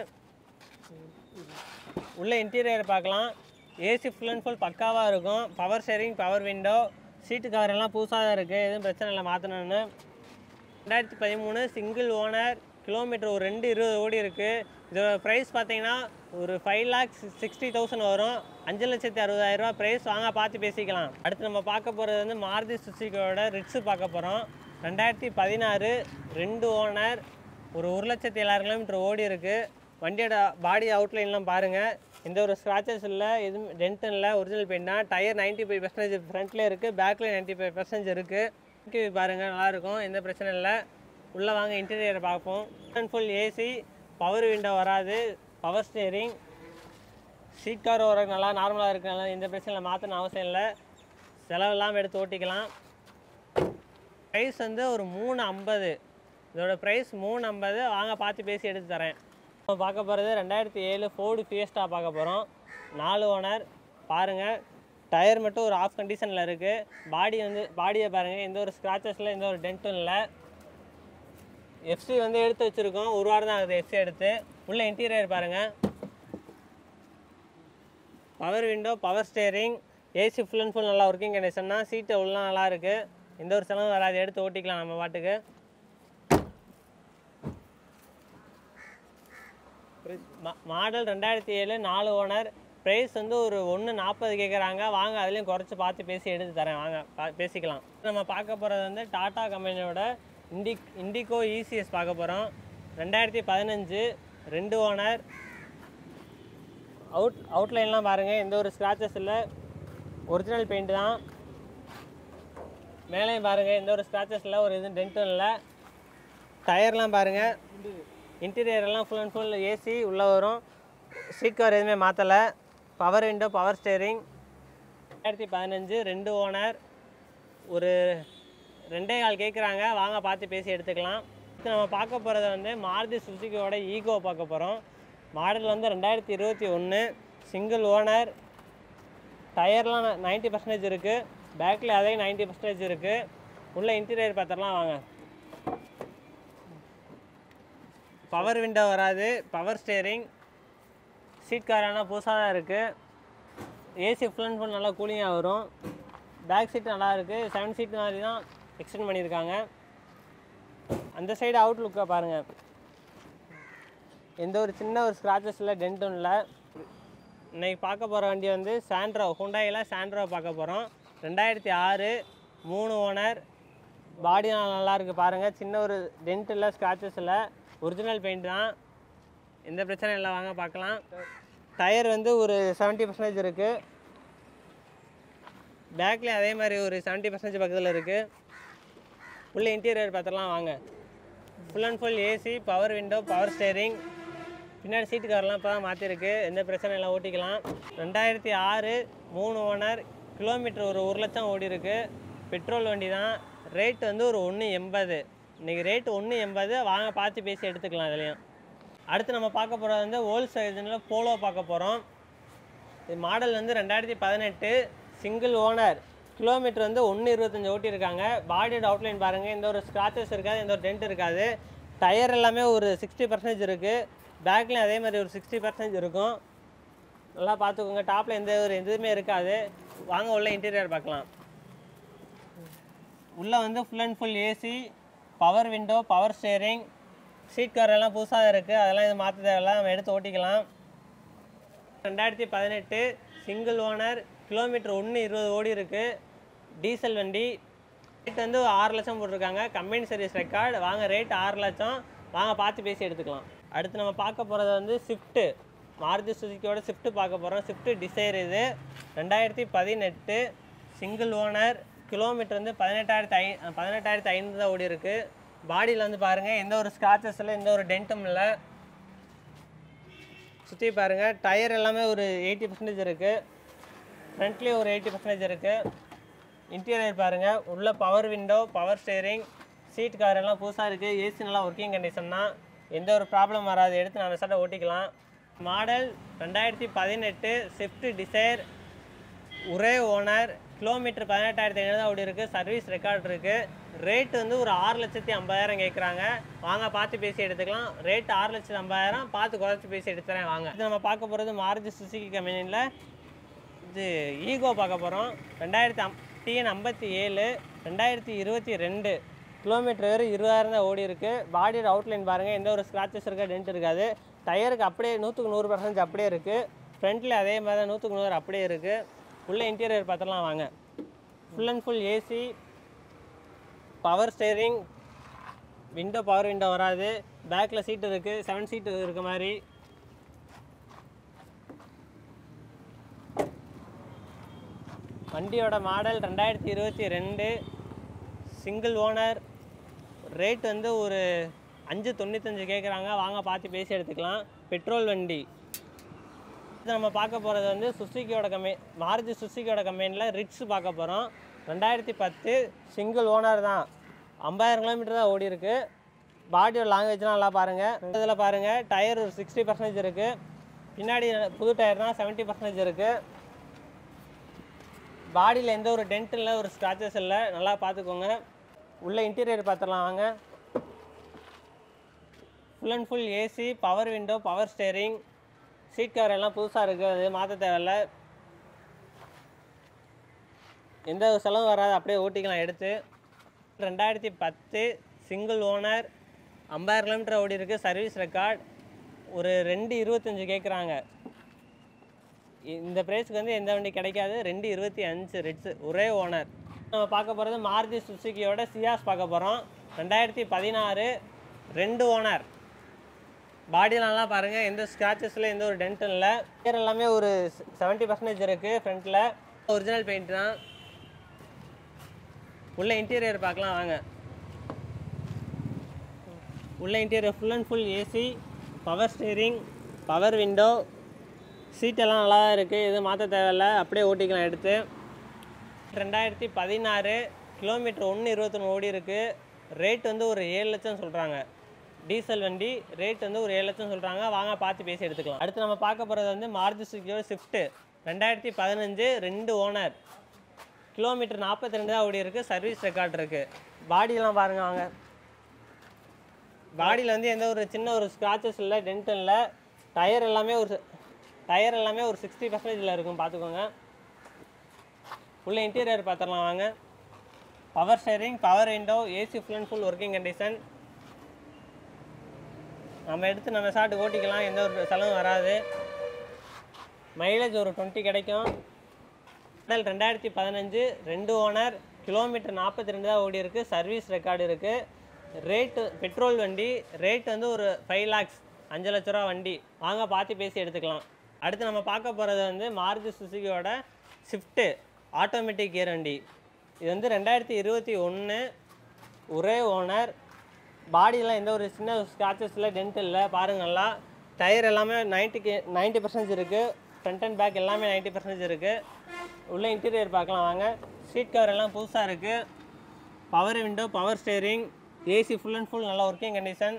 உள்ள இன்டீரியர் பார்க்கலாம் ஏசி ஃபுல் அண்ட் ஃபுல் பக்காவாக இருக்கும் power steering power window seat cover எல்லாம் புதுசாக தான் இருக்குது எதுவும் பிரச்சனை இல்லை மாற்றணும்னு ரெண்டாயிரத்தி பதிமூணு சிங்கிள் ஓனர் கிலோமீட்டர் ஒரு ரெண்டு இருபது ஓடி இருக்குது இதோட ப்ரைஸ் பார்த்தீங்கன்னா ஒரு ஃபைவ் லேக்ஸ் சிக்ஸ்டி தௌசண்ட் வரும் அஞ்சு லட்சத்தி அறுபதாயிரரூவா ப்ரைஸ் வாங்க பார்த்து பேசிக்கலாம் அடுத்து நம்ம பார்க்க போகிறது வந்து மாருதி சுசுக்கியோட ரிட்ஸு பார்க்க போகிறோம் ரெண்டாயிரத்தி பதினாறு ரெண்டு ஓனர் ஒரு ஒரு லட்சத்தி ஏழாயிரம் கிலோமீட்டர் ஓடி இருக்குது வண்டியோட பாடி அவுட்லைன்லாம் பாருங்கள் எந்த ஒரு ஸ்க்ராச்சஸ் இல்லை எதுவும் டென்ட்டும் இல்லை ஒரிஜினல் பெயிண்ட் தான் டயர் நைன்ட்டி ஃபைவ் பர்சன்டேஜ் ஃப்ரண்ட்லேயே இருக்குது பேக்கில் நைன்ட்டி ஃபைவ் பர்சன்டேஜ் இருக்குது பாருங்கள் நல்லாயிருக்கும் எந்த பிரச்சனை இல்லை உள்ளே வாங்க இன்டீரியரை பார்ப்போம் full full AC power window வராது பவர் ஸ்டேரிங் சீட் கவர் வர நல்லா நார்மலாக இருக்கனால எந்த பிரச்சனையும் மாற்றணும் அவசியம் இல்லை செலவு இல்லாமல் எடுத்து ஓட்டிக்கலாம் ப்ரைஸ் வந்து ஒரு மூணு ஐம்பது இதோட ப்ரைஸ் மூணு ஐம்பது வாங்க பார்த்து பேசி எடுத்து தரேன் நம்ம பார்க்க போகிறது ரெண்டாயிரத்தி ஏழு ஃபோர்டு ஃபியஸ்டா பார்க்க போகிறோம் நாலு ஓனர் பாருங்கள் டயர் மட்டும் ஒரு ஆஃப் கண்டிஷனில் இருக்குது பாடி வந்து பாடியை பாருங்கள் எந்த ஒரு ஸ்க்ராச்சஸில் எந்த ஒரு டென்ட்டும் இல்லை எஃப்சி வந்து எடுத்து வச்சுருக்கோம் ஒரு வாரம் தான் ஆகுது எஃப்சி எடுத்து உள்ள இன்டீரியர் பாருங்கள் power window power steering AC full and full நல்லா ஒர்க்கிங் கண்டிஷன் தான் சீட்டு உள்ள நல்லா இருக்குது எந்த ஒரு செலவும் வராது எடுத்து ஓட்டிக்கலாம் நம்ம பாட்டுக்கு மா- மாடல் ரெண்டாயிரத்தி ஏழு நாலு ஓனர் ப்ரைஸ் வந்து ஒரு ஒன்று நாற்பது கேட்குறாங்க வாங்க அதுலேயும் குறைச்சி பார்த்து பேசி எடுத்து தரேன் வாங்க பா- பேசிக்கலாம் நம்ம பார்க்க போகிறது வந்து டாடா கம்பெனியோட இண்டி இண்டிகோ இசிஎஸ் பார்க்க போகிறோம் ரெண்டாயிரத்தி பதினஞ்சு ரெண்டு ஓனர் அவுட் அவுட்லைன்லாம் பாருங்கள் எந்த ஒரு ஸ்க்ராச்சஸ் இல்லை ஒரிஜினல் பெயிண்ட் தான் மேலேயும் பாருங்கள் எந்த ஒரு ஸ்க்ராச்சஸ் இல்லை ஒரு எதுவும் டென்ட்டும் இல்லை டயர்லாம் பாருங்கள் இன்டீரியர் எல்லாம் ஃபுல் அண்ட் ஃபுல் ஏசி உள்ளே வரும் சீட் கவர் எதுவுமே மாற்றலை பவர் விண்டோ பவர் ஸ்டேரிங் ரெண்டாயிரத்தி பதினஞ்சு ரெண்டு ஓனர் ஒரு ரெண்டே கால் கேட்குறாங்க வாங்க பார்த்து பேசி எடுத்துக்கலாம் அடுத்து நம்ம பார்க்க போகிறது வந்து மாருதி சுசுக்கியோட ஈகோ பார்க்க போகிறோம் மாடல் வந்து ரெண்டாயிரத்தி இருபத்தி ஒன்று சிங்கிள் ஓனர் டயர்லாம் நைன்ட்டி பர்சன்டேஜ் இருக்குது பேக்கில் அதே நைன்ட்டி பர்சன்டேஜ் இருக்குது உள்ள இன்டீரியர் பார்த்துடலாம் வாங்க பவர் விண்டோ வராது பவர் ஸ்டேரிங் சீட் காரானா புதுசாக தான் இருக்குது ஏசி ஃபுல் அண்ட் ஃபுல் நல்லா கூலிங்காக வரும் பேக் சீட் நல்லா இருக்குது செவன் சீட் மாதிரி தான் எக்ஸ்டெண்ட் பண்ணியிருக்காங்க அந்த சைடு அவுட்லுக்கை பாருங்கள் எந்த ஒரு சின்ன ஒரு ஸ்க்ராச்சஸ் இல்லை டென்ட்டும் இல்லை இன்னைக்கு பார்க்க போகிற வண்டி வந்து சாண்ட்ரோ ஹுண்டாயில் சாண்ட்ரோ பார்க்க போகிறோம் ரெண்டாயிரத்தி ஆறு மூணு ஓனர் பாடி நல்லா இருக்குது பாருங்கள் சின்ன ஒரு டென்ட் இல்லை ஸ்க்ராச்சஸ் இல்லை ஒரிஜினல் பெயிண்ட் தான் எந்த பிரச்சனையும் இல்லை வாங்க பார்க்கலாம் டயர் வந்து ஒரு செவன்ட்டி பர்சன்டேஜ் இருக்குது பேக்லேயும் அதே மாதிரி ஒரு செவன்ட்டி பர்சன்டேஜ் பக்கத்தில் இருக்குது உள்ள இன்டீரியர் பார்த்துடலாம் வாங்க full and full AC power window power steering பின்னாடி சீட்டு கவர்லாம் இப்போ தான் மாற்றிருக்கு எந்த பிரச்சனையும் இல்லை ஓட்டிக்கலாம் ரெண்டாயிரத்தி ஆறு மூணு ஓனர் கிலோமீட்டர் ஒரு ஒரு லட்சம் ஓடி இருக்கு பெட்ரோல் வண்டி தான் ரேட் வந்து ஒரு ஒன்று எண்பது இன்றைக்கி ரேட் ஒன்று எண்பது வாங்க பார்த்து பேசி எடுத்துக்கலாம் இதுலேயும் அடுத்து நம்ம பார்க்க போகிறது வந்து ஹோல்ஸ் இதில் போலோ பார்க்க போகிறோம் இது மாடல் வந்து ரெண்டாயிரத்தி பதினெட்டு சிங்கிள் ஓனர் கிலோமீட்டர் வந்து ஒன்று இருபத்தஞ்சு ஓட்டியிருக்காங்க பாடியோட அவுட்லைன் பாருங்கள் எந்த ஒரு ஸ்க்ராச்சஸ் இருக்காது எந்த ஒரு டென்ட் இருக்காது டயர் எல்லாமே ஒரு சிக்ஸ்டி பர்சன்டேஜ் இருக்குது பேக்லேயும் அதே மாதிரி ஒரு சிக்ஸ்டி பர்சன்டேஜ் இருக்கும் நல்லா பார்த்துக்கோங்க டாப்பில் எந்த ஒரு எதுவுமே இருக்காது வாங்க உள்ள இன்டீரியர் பார்க்கலாம் உள்ளே வந்து full and full AC power window power steering seat cover எல்லாம் புதுசாக இருக்குது அதெல்லாம் இது மாற்ற தேவையில்ல நம்ம எடுத்து ஓட்டிக்கலாம் ரெண்டாயிரத்தி பதினெட்டு சிங்கிள் ஓனர் கிலோமீட்டர் ஒன்று இருபது ஓடி இருக்குது டீசல் வண்டி ரேட் வந்து ஆறு லட்சம் போட்டிருக்காங்க கம்பெனி சர்வீஸ் ரெக்கார்டு வாங்க ரேட் ஆறு லட்சம் வாங்க பார்த்து பேசி எடுத்துக்கலாம் அடுத்து நம்ம பார்க்க போகிறது வந்து ஸ்விஃப்ட்டு மாருதி சுசுக்கியோட ஸ்விஃப்ட் பார்க்க போகிறோம் ஸ்விஃப்ட் டிசைர் இது ரெண்டாயிரத்தி பதினெட்டு சிங்கிள் ஓனர் கிலோமீட்டர் வந்து பதினெட்டாயிரத்தி ஐ பதினெட்டாயிரத்தி ஐநூறு தான் ஓடி இருக்குது பாடியில் வந்து பாருங்கள் எந்த ஒரு ஸ்க்ராச்சஸ் இல்லை எந்த ஒரு டென்ட்டும் இல்லை சுற்றி பாருங்கள் டயர் எல்லாமே ஒரு எயிட்டி பர்சன்டேஜ் இருக்குது ஃப்ரண்ட்லேயும் ஒரு எயிட்டி பர்சன்டேஜ் இருக்குது இன்டீரியர் பாருங்கள் உள்ள power window power steering seat cover எல்லாம் புதுசாக இருக்குது ஏசி நல்லா ஒர்க்கிங் கண்டிஷன் தான் எந்த ஒரு ப்ராப்ளம் வராது எடுத்து நம்ம சட்டை ஓட்டிக்கலாம் மாடல் ரெண்டாயிரத்தி பதினெட்டு ஸ்விஃப்ட் டிசைர் ஒரே ஓனர் கிலோமீட்டர் பதினெட்டாயிரத்தி ஐநூறு தான் ஓடி இருக்குது சர்வீஸ் ரெக்கார்ட் இருக்குது ரேட் வந்து ஒரு ஆறு லட்சத்தி ஐம்பதாயிரம் கேட்குறாங்க வாங்க பார்த்து பேசி எடுத்துக்கலாம் ரேட் ஆறு லட்சத்தி ஐம்பதாயிரம் பார்த்து குறைச்சி பேசி எடுத்துறேன் வாங்க இது நம்ம பார்க்க போகிறது மாருதி சுசுகி கம்பெனியில் இது ஈகோ பார்க்க போகிறோம் ரெண்டாயிரத்தி அம் டிஎன் ஐம்பத்தி ஏழு ரெண்டாயிரத்தி இருபத்தி ரெண்டு கிலோமீட்டர் வரை இருபதாயிரம் தான் ஓடி இருக்குது பாடியோட அவுட்லைன் பாருங்கள் எந்த ஒரு ஸ்க்ராச்சஸ் இருக்கா டென்ட் இருக்காது டயருக்கு அப்படியே நூற்றுக்கு நூறு பர்சன்டேஜ் அப்படியே இருக்குது ஃப்ரண்ட்டில் அதே மாதிரி தான் நூற்றுக்கு நூறு அப்படியே இருக்குது உள்ள இன்டீரியர் பார்த்துலாம் வாங்க full and full AC power steering window power window வராது பேக்கில் சீட் இருக்குது செவன் சீட் இருக்க மாதிரி வண்டியோட மாடல் ரெண்டாயிரத்தி இருபத்தி ரெண்டு சிங்கிள் ஓனர் ரேட் வந்து ஒரு அஞ்சு தொண்ணூத்தஞ்சு கேட்குறாங்க வாங்க பார்த்து பேசி எடுத்துக்கலாம் பெட்ரோல் வண்டி இது நம்ம பார்க்க போகிறது வந்து சுசுக்கியோட கம்பெனி மாருதி சுசுக்கியோட கம்பெனியில் ரிட்ஸ் பார்க்க போகிறோம் ரெண்டாயிரத்தி பத்து சிங்கிள் ஓனர் தான் ஐம்பதாயிரம் கிலோமீட்டர் தான் ஓடி இருக்கு பாடியோட லாங்குவேஜ்லாம் நல்லா பாருங்கள் இதில் பாருங்கள் டயர் ஒரு சிக்ஸ்டி பர்சன்டேஜ் இருக்குது பின்னாடி புது டயர் தான் செவன்ட்டி பர்சன்டேஜ் இருக்குது பாடியில் எந்த ஒரு டென்ட் இல்லை ஒரு ஸ்க்ராச்சஸ் இல்லை நல்லா பார்த்துக்கோங்க உள்ள இன்டீரியர் பார்த்துடலாம் வாங்க full and full AC power window power steering seat cover எல்லாம் புதுசாக இருக்குது அது மாற்ற தேவையில்ல எந்த ஒரு செலவும் வராது அப்படியே ஓட்டிக்கலாம் எடுத்து ரெண்டாயிரத்தி பத்து சிங்கிள் ஓனர் ஐம்பதாயிரம் கிலோமீட்டர் ஓடி இருக்குது சர்வீஸ் ரெக்கார்ட் ஒரு ரெண்டு இருபத்தஞ்சு கேட்குறாங்க இந்த ப்ரைஸ்க்கு வந்து எந்த வண்டி கிடைக்காது ரெண்டு இருபத்தி அஞ்சு ரெட்ஸு ஒரே ஓனர் நம்ம பார்க்க போகிறது மாருதி சுசுக்கியோட சியாஸ் பார்க்க போகிறோம் ரெண்டாயிரத்தி பதினாறு ரெண்டு ஓனர் பாடியிலலாம் பாருங்கள் எந்த ஸ்க்ராச்சஸில் எந்த ஒரு டென்ட்டும் இல்லை பேர் எல்லாமே ஒரு செவன்ட்டி பர்சன்டேஜ் இருக்குது ஃப்ரண்ட்டில் ஒரிஜினல் பெயிண்ட் தான் உள்ள இன்டீரியர் பார்க்கலாம் வாங்க உள்ள interior full and full AC power steering power window சீட்டெல்லாம் நல்லா தான் இருக்குது எதுவும் மாற்ற தேவையில்ல அப்படியே ஓட்டிக்கலாம் எடுத்து ரெண்டாயிரத்தி பதினாறு கிலோமீட்டர் ஒன்று இருபத்தொன்று ஓடி இருக்குது ரேட் வந்து ஒரு ஏழு லட்சம் சொல்கிறாங்க டீசல் வண்டி ரேட் வந்து ஒரு ஏழு லட்சம் சொல்கிறாங்க வாங்க பார்த்து பேசி எடுத்துக்கலாம் அடுத்து நம்ம பார்க்க போகிறது வந்து மாருதி சுக்கியோட ஸ்விஃப்ட்டு ரெண்டாயிரத்தி பதினஞ்சு ரெண்டு ஓனர் கிலோமீட்டர் நாற்பத்தி ரெண்டு தான் ஓடி இருக்குது சர்வீஸ் ரெக்கார்ட் இருக்குது பாடியெல்லாம் பாருங்க வாங்க பாடியில் வந்து எந்த ஒரு சின்ன ஒரு ஸ்க்ராச்சஸ் இல்லை டென்ட் இல்லை டயர் எல்லாமே ஒரு டயர் எல்லாமே ஒரு சிக்ஸ்டி பர்சன்டேஜில் இருக்கும் பார்த்துக்கோங்க உள்ள இன்டீரியர் பார்த்துடலாம் வாங்க power steering power window AC full and full working condition நம்ம எடுத்து நம்ம சாட்டு ஓட்டிக்கலாம் எந்த ஒரு செலவும் வராது மைலேஜ் ஒரு டுவெண்ட்டி கிடைக்கும் மாடல் ரெண்டாயிரத்தி பதினஞ்சு ரெண்டு ஓனர் கிலோமீட்டர் நாற்பத்தி ரெண்டு தான் ஓடி இருக்குது சர்வீஸ் ரெக்கார்டு இருக்குது ரேட்டு பெட்ரோல் வண்டி ரேட் வந்து ஒரு ஃபைவ் லேக்ஸ் அஞ்சு லட்ச ரூபா வண்டி வாங்க பார்த்து பேசி எடுத்துக்கலாம் அடுத்து நம்ம பார்க்க போகிறது வந்து மாருதி சுசுகியோட ஸ்விஃப்ட்டு ஆட்டோமேட்டிக் கியர் வண்டி இது வந்து ரெண்டாயிரத்தி இருபத்தி ஒன்று ஒரே ஓனர் பாடியெல்லாம் எந்த ஒரு சின்ன ஸ்க்ராச்சஸ் இல்லை டென்ட் இல்லை பாருங்க நல்லா டயர் எல்லாமே நைன்ட்டிக்கு நைன்ட்டி பர்சன்டேஜ் இருக்குது ஃப்ரண்ட் அண்ட் பேக் எல்லாமே நைன்ட்டி பர்சன்டேஜ் இருக்குது உள்ள இன்டீரியர் பார்க்கலாம் வாங்க சீட் கவர் எல்லாம் புதுசாக இருக்குது power window power steering AC full and full நல்லா ஒர்க்கிங் கண்டிஷன்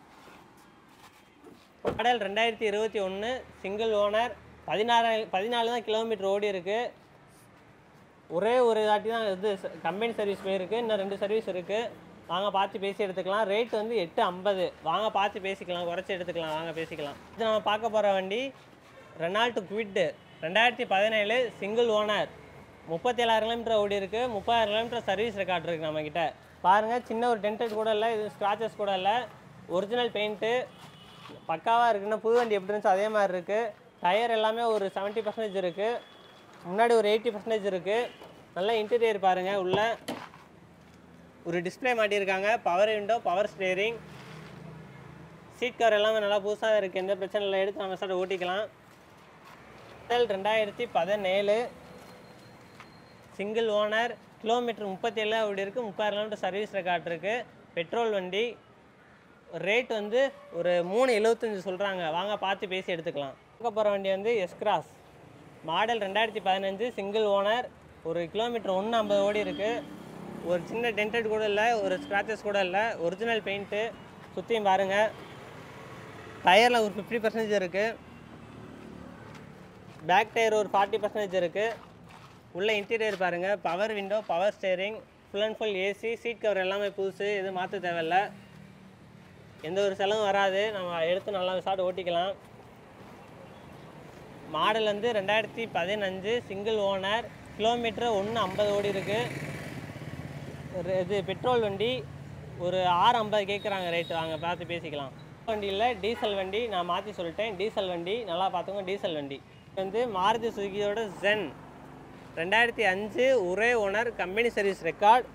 மாடல் ரெண்டாயிரத்தி இருபத்தி ஒன்று சிங்கிள் ஓனர் பதினாறு பதினாலு தான் கிலோமீட்டர் ஓடி இருக்குது ஒரே ஒரு தாட்டி தான் இது கம்பெனி சர்வீஸ் போயிருக்கு இன்னும் ரெண்டு சர்வீஸ் இருக்குது வாங்க பார்த்து பேசி எடுத்துக்கலாம் ரேட் வந்து எட்டு ஐம்பது வாங்க பார்த்து பேசிக்கலாம் குறைச்சி எடுத்துக்கலாம் வாங்க பேசிக்கலாம் இது நம்ம பார்க்க போகிற வண்டி ரெனால்ட் குவிட்டு ரெண்டாயிரத்தி பதினேழு சிங்கிள் ஓனர் முப்பத்தேழாயிரம் கிலோமீட்டர் ஓடி இருக்கு முப்பதாயிரம் கிலோமீட்டர் சர்வீஸ் ரெக்கார்ட் இருக்குது நம்மக்கிட்ட பாருங்கள் சின்ன ஒரு டென்டட் கூட இல்லை இது ஸ்க்ராச்சஸ் கூட இல்லை ஒரிஜினல் பெயிண்ட்டு பக்காவாக இருக்குன்னா புது வண்டி எப்படி இருந்துச்சு அதே மாதிரி இருக்குது டயர் எல்லாமே ஒரு 70% பர்சன்டேஜ் இருக்குது முன்னாடி ஒரு எயிட்டி பர்சன்டேஜ் இருக்குது நல்லா இன்டீரியர் பாருங்கள் உள்ள ஒரு டிஸ்ப்ளே மாட்டியிருக்காங்க power window power steering seat cover எல்லாமே நல்லா புதுசாக இருக்குது எந்த பிரச்சனை இல்லை எடுத்து நம்ம சார் ஓட்டிக்கலாம் மாடல் ரெண்டாயிரத்தி பதினேழு சிங்கிள் ஓனர் கிலோமீட்டர் முப்பத்தேழு அப்படி இருக்குது முப்பதாயிரம் கிலோமீட்டர் சர்வீஸ் ரெக்கார்ட் இருக்குது பெட்ரோல் வண்டி ரேட் வந்து ஒரு மூணு எழுபத்தஞ்சு சொல்கிறாங்க வாங்க பார்த்து பேசி எடுத்துக்கலாம் பார்க்க போகிற வண்டி வந்து எஸ்கிராஸ் மாடல் ரெண்டாயிரத்தி பதினஞ்சு சிங்கிள் ஓனர் ஒரு கிலோமீட்டர் ஒன்று ஐம்பது ஓடி இருக்குது ஒரு சின்ன டென்டட் கூட இல்லை ஒரு ஸ்க்ராச்சஸ் கூட இல்லை ஒரிஜினல் பெயிண்ட்டு சுற்றியும் பாருங்கள் டயரில் ஒரு ஃபிஃப்டி பர்சன்டேஜ் இருக்குது பேக் டயர் ஒரு ஃபார்ட்டி பர்சன்டேஜ் இருக்குது உள்ள இன்டீரியர் பாருங்கள் power window power steering full and full AC seat cover எல்லாமே புதுசு எதுவும் மாற்ற தேவையில்ல எந்த ஒரு செலவும் வராது நம்ம எடுத்து நல்லா விசாட்டு ஓட்டிக்கலாம் மாடல் வந்து ரெண்டாயிரத்தி பதினஞ்சு சிங்கிள் ஓனர் கிலோமீட்டர் ஒன்று ஐம்பது ஓடி இருக்கு ஒரு இது பெட்ரோல் வண்டி ஒரு ஆறு ஐம்பது கேட்குறாங்க ரேட்டு வாங்க பார்த்து பேசிக்கலாம் வண்டியில் டீசல் வண்டி நான் மாற்றி சொல்லிட்டேன் டீசல் வண்டி நல்லா பார்த்துக்கோங்க டீசல் வண்டி இது வந்து மாருதி சுசுகியோட ஜென் ரெண்டாயிரத்தி அஞ்சு ஒரே ஓனர் கம்பெனி சர்வீஸ் ரெக்கார்ட்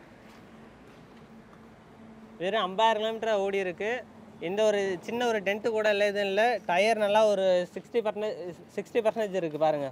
வெறும் ஐம்பதாயிரம் கிலோமீட்டர் ஓடி இருக்கு எந்த ஒரு சின்ன ஒரு டென்ட்டு கூட இல்லை எதுவும் இல்லை டயர் நல்லா ஒரு சிக்ஸ்டி பர்சன்டேஜ் சிக்ஸ்டி பர்சன்டேஜ் இருக்குது பாருங்கள்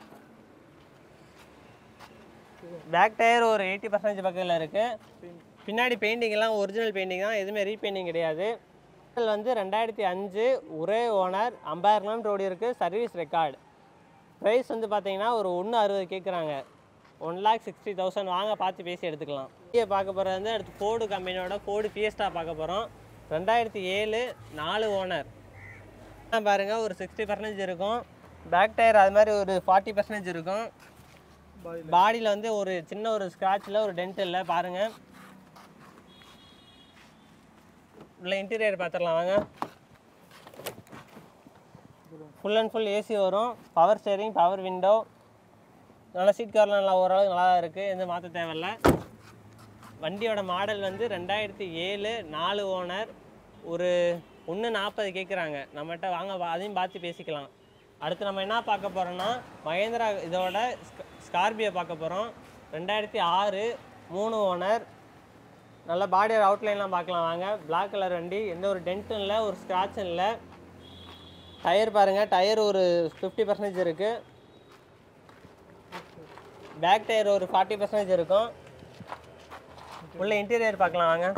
பேக் டயர் ஒரு எயிட்டி பர்சன்டேஜ் பக்கத்தில் இருக்குது பின்னாடி பெயிண்டிங் எல்லாம் ஒரிஜினல் பெயிண்டிங் தான் எதுவுமே ரீபெயிண்டிங் கிடையாது மாடல் வந்து ரெண்டாயிரத்தி அஞ்சு ஒரே ஓனர் ஐம்பதாயிரம் கிலோமீட்டர் ஓடி இருக்குது சர்வீஸ் ரெக்கார்டு ப்ரைஸ் வந்து பார்த்தீங்கன்னா ஒரு ஒன்று அறுபது கேட்குறாங்க ஒன் லேக் சிக்ஸ்டி தௌசண்ட் வாங்க பார்த்து பேசி எடுத்துக்கலாம் இங்கே பார்க்க போகிறது வந்து அடுத்து ஃபோர்டு கம்பெனியோட ஃபோர்டு ஃபியஸ்டா பார்க்க போகிறோம் ரெண்டாயிரத்தி ஏழு நாலு ஓனர் பாருங்கள் ஒரு சிக்ஸ்டி பர்சன்டேஜ் இருக்கும் பேக் டயர் அது மாதிரி ஒரு ஃபார்ட்டி பர்சன்டேஜ் இருக்கும் பாடியில் வந்து ஒரு சின்ன ஒரு ஸ்க்ராட்சில் ஒரு டென்ட் இல்லை பாருங்கள் உள்ள இன்டீரியர் பார்த்துடலாம் வாங்க ஃபுல் அண்ட் ஃபுல் ஏசி வரும் பவர் ஸ்டேரிங் பவர் விண்டோ நல்லா சீட் கவர்லாம் நல்லா ஓரளவுக்கு நல்லா தான் இருக்குது எதுவும் மாற்ற தேவையில்ல வண்டியோட மாடல் வந்து ரெண்டாயிரத்தி ஏழு நாலு ஓனர் ஒரு ஒன்று நாற்பது கேட்குறாங்க நம்மகிட்ட வாங்க வா- அதையும் பார்த்து பேசிக்கலாம் அடுத்து நம்ம என்ன பார்க்க போகிறோம்னா மகேந்திரா இதோட ஸ்கார்பியோ பார்க்க போகிறோம் ரெண்டாயிரத்தி ஆறு மூணு ஓனர் நல்ல பாடியோட அவுட்லைன்லாம் பார்க்கலாம் வாங்க Black கலர் வண்டி எந்த ஒரு டென்ட்டும் இல்லை ஒரு ஸ்க்ராட்சும் இல்லை டயர் பாருங்கள் டயர் ஒரு ஃபிஃப்டி பர்சன்டேஜ் இருக்குது பேக் டயர் ஒரு ஃபார்ட்டி பர்சன்டேஜ் இருக்கும் உள்ள இன்டீரியர் பார்க்கலாம் வாங்க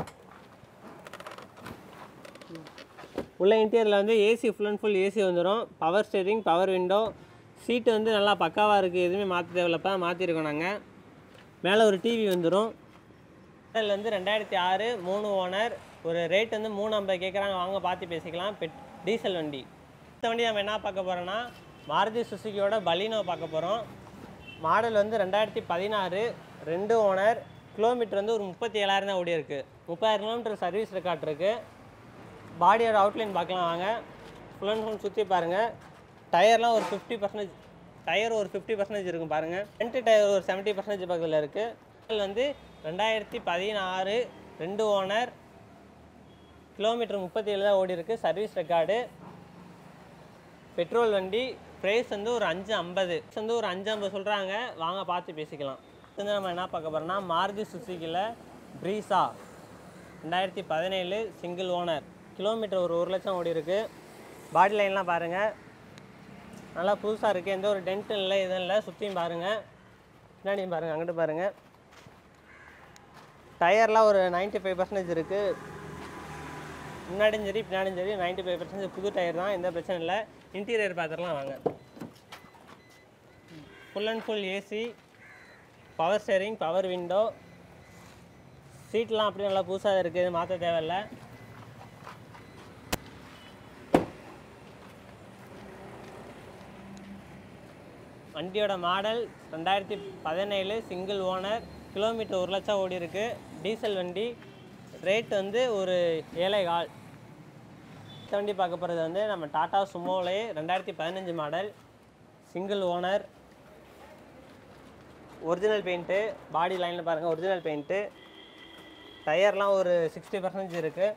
உள்ள இன்டீரியரில் வந்து AC full and full AC வந்துடும் power steering power window seat வந்து நல்லா பக்காவாக இருக்குது எதுவுமே மாற்ற தேவையில்லப்பா மாற்றிருக்கோம் நாங்கள் மேலே ஒரு டிவி வந்துடும் மாடல் வந்து ரெண்டாயிரத்தி ஆறு மூணு ஓனர் ஒரு ரேட் வந்து மூணு ஐம்பது கேட்குறாங்க வாங்க பார்த்து பேசிக்கலாம் பெட் டீசல் வண்டி இந்த வண்டி நம்ம என்ன பார்க்க போகிறோன்னா மாருதி சுசுகியோட பலினோ பார்க்க போகிறோம் மாடல் வந்து ரெண்டாயிரத்தி பதினாறு ரெண்டு ஓனர் கிலோமீட்டர் வந்து ஒரு முப்பத்தி ஏழாயிரம் தான் ஓடி இருக்குது முப்பதாயிரம் கிலோமீட்டர் சர்வீஸ் ரெக்கார்ட் இருக்குது பாடியோட அவுட்லைன் பார்க்கலாம் வாங்க ஃபுல் அண்ட் ஃபுல் சுற்றி பாருங்கள் டயர்லாம் ஒரு ஃபிஃப்டி பர்சன்டேஜ் டயர் ஒரு ஃபிஃப்டி பர்சன்டேஜ் இருக்கும் பாருங்கள் ஃப்ரண்ட் டயர் ஒரு செவன்ட்டி பர்சன்டேஜ் பக்கத்தில் இருக்குது மாடல் வந்து ரெண்டாயிரத்தி பதினாறு ரெண்டு ஓனர் கிலோமீட்டர் முப்பத்தி ஏழு தான் ஓடி இருக்குது சர்வீஸ் ரெக்கார்டு பெட்ரோல் வண்டி ப்ரைஸ் வந்து ஒரு அஞ்சு ஐம்பது வந்து ஒரு அஞ்சு ஐம்பது சொல்கிறாங்க வாங்க பார்த்து பேசிக்கலாம் அடுத்து வந்து நம்ம என்ன பார்க்க போகிறோம்னா மாருதி சுசுக்கியில் ப்ரீஸா ரெண்டாயிரத்தி பதினேழு சிங்கிள் ஓனர் கிலோமீட்டர் ஒரு ஒரு லட்சம் ஓடி இருக்கு பாடி லைன்லாம் பாருங்கள் நல்லா புதுசாக இருக்குது எந்த ஒரு டென்ட்டும் இல்லை எதுவும் இல்லை சுற்றியும் பாருங்கள் பின்னாடியும் பாருங்கள் அங்கிட்டு பாருங்கள் டயர்லாம் ஒரு 95% ஃபைவ் பர்சன்டேஜ் இருக்குது முன்னாடியும் சரி பின்னாடியும் சரி 95% ஃபைவ் பர்சன்டேஜ் புது டயர் தான் எந்த பிரச்சனை இல்லை இன்டீரியர் பார்த்துடலாம் வாங்க full and full AC power steering power window சீட்லாம் அப்படியே நல்லா புதுசாக இருக்குது மாற்ற தேவையில்ல வண்டியோட மாடல் ரெண்டாயிரத்தி பதினேழு சிங்கிள் ஓனர் கிலோமீட்டர் ஒரு லட்சம் ஓடி இருக்கு டீசல் வண்டி ரேட் வந்து ஒரு ஏழை கால் இந்த வண்டி பார்க்க போகிறது வந்து நம்ம டாடா சுமோலே ரெண்டாயிரத்தி பதினஞ்சு model single owner original paint body லைனில் பாருங்கள் ஒரிஜினல் பெயிண்ட்டு டயர்லாம் ஒரு சிக்ஸ்டி பர்சன்டேஜ் இருக்குது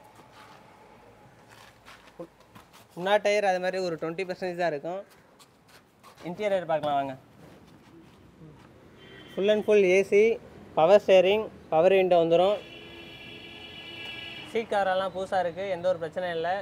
முன்னா டயர் அது மாதிரி ஒரு டுவெண்ட்டி பர்சன்டேஜ் தான் இருக்கும் இன்டீரியர் பார்க்கலாம் வாங்க full and full AC power steering power window வந்துடும் சீட் காரெல்லாம் புதுசாக இருக்குது எந்த ஒரு பிரச்சனையும் இல்லை